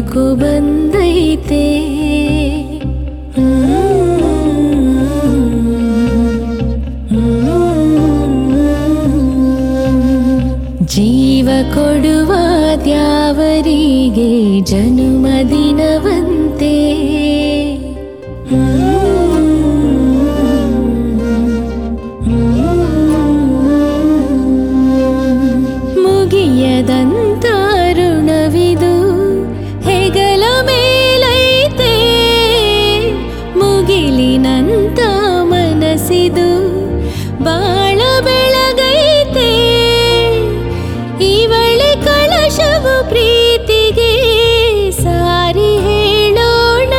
ಬೆಳಕು ಬಂದೈತೆ ಜೀವ ಕೊಡುವ ದ್ಯಾವರಿಗೆ ಜನುಮದಿನವಂತೆ ಮುಗಿಯದಂತ ಋಣವಿದು ಹೆಗಲ ಮೇಲೈತೆ ಮುಗಿಲಿನಂತ ಮನಸ್ಸಿದು ಬಾಳ ಬೆಳಗೈತೆ ಇವಳೆ ಕಳಶವು ಪ್ರೀತಿಗೆ ಸಾರಿ ಹೇಳೋಣ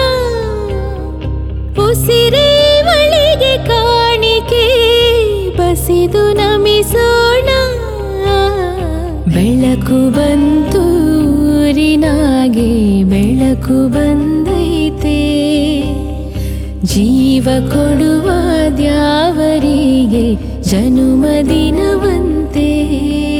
ಉಸಿರೇವಳಿಗೆ ಕಾಣಿಕೆ ಬಸಿದು ನಮಿಸೋಣ ಬೆಳಕು ಬಂತು ಊರಿನಾಗೆ ಬೆಳಕು ಬಂದೈತೆ ಜೀವ ಕೊಡುವ ದ್ಯಾವರಿಗೆ ಜನುಮದಿನವಂತೆ